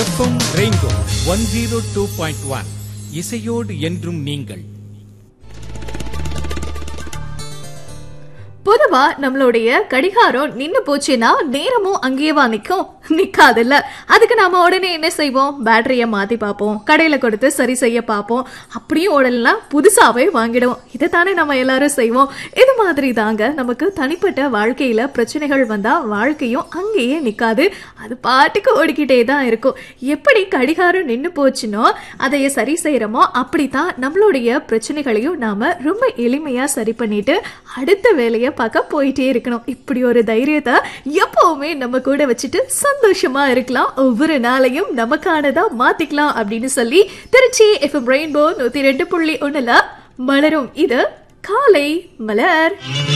FM rainbow one zero two point one இசையோடு என்றும் நீங்கள் பொதுவா நம்மளுடைய கடிகாரம் நின்னு போச்சுன்னா நேரமும் அங்கேயேவா நிக்கும் நிக்காதுல்ல அதுக்கு நாம உடனே என்ன செய்வோம் பேட்டரிய மாத்தி பார்ப்போம் கடையில கொடுத்து சரி செய்ய பார்ப்போம் அப்படியும் உடலாம் புதுசாவே வாங்கிடுவோம் இதைத்தானே நம்ம எல்லாரும் செய்வோம் இது மாதிரி தாங்க நமக்கு தனிப்பட்ட வாழ்க்கையில பிரச்சனைகள் வந்தா வாழ்க்கையும் அங்கேயே நிக்காது அது பாட்டுக்கு ஓடிக்கிட்டே தான் இருக்கும் எப்படி கடிகாரம் நின்னு போச்சுனோ அதைய சரி செய்யறோமோ அப்படித்தான் நம்மளுடைய பிரச்சனைகளையும் நாம ரொம்ப எளிமையா சரி பண்ணிட்டு அடுத்த வேலையை பார்க்க போயிட்டே இருக்கணும் இப்படி ஒரு தைரியத்தை எப்பவுமே நம்ம கூட வச்சுட்டு சந்தோஷமா இருக்கலாம் ஒவ்வொரு நாளையும் நமக்கானதா மாத்திக்கலாம் அப்படின்னு சொல்லி திருச்சி எஃப்எம் ரெயின்போ நூத்தி ரெண்டு புள்ளி ஒண்ணுல மலரும் இது காலை மலர்